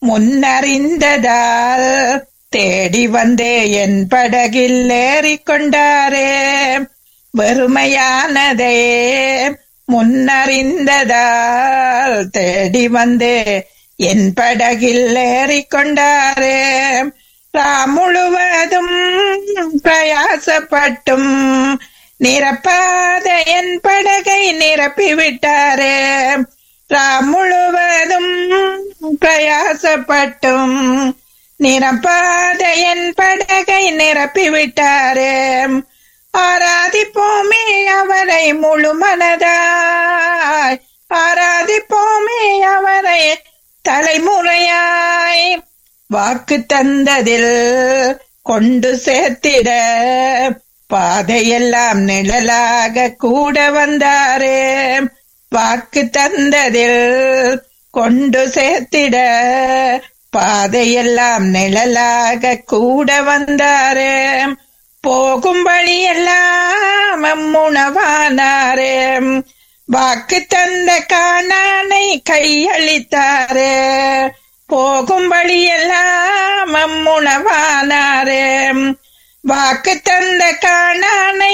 முன்னறிந்ததால் தேடி வந்தே என் படகில் ஏறிக்கொண்டாரே வெறுமையானதே முன்னறிந்ததால் தேடி வந்தே என் படகில் ஏறிக்கொண்டாரே ராம் முழுவதும் பிரயாசப்பட்டும் நிரப்பாத என் படகை நிரப்பி விட்டாரே ராம் முழுவதும் பிரயாசப்பட்டும் நிரப்பாத என் படகை நிரப்பி விட்டாரே ஆராதிப்போமே அவரை முழு மனதாய் ஆராதிப்போமே அவரை தலைமுறையாய் வாக்கு தந்ததில் கொண்டு சேர்த்திட பாதையெல்லாம் நிழலாக கூட வந்தாரே வாக்கு தந்ததில் கொண்டு சேர்த்திட பாதையெல்லாம் நிழலாக கூட வந்தாரே போகும் வழியெல்லாம் உணவானாரே வாக்கு தந்த காணானை கையளித்தாரே போகும் வழியெல்லாம் உணவானாரே வாக்கு தந்த காணானை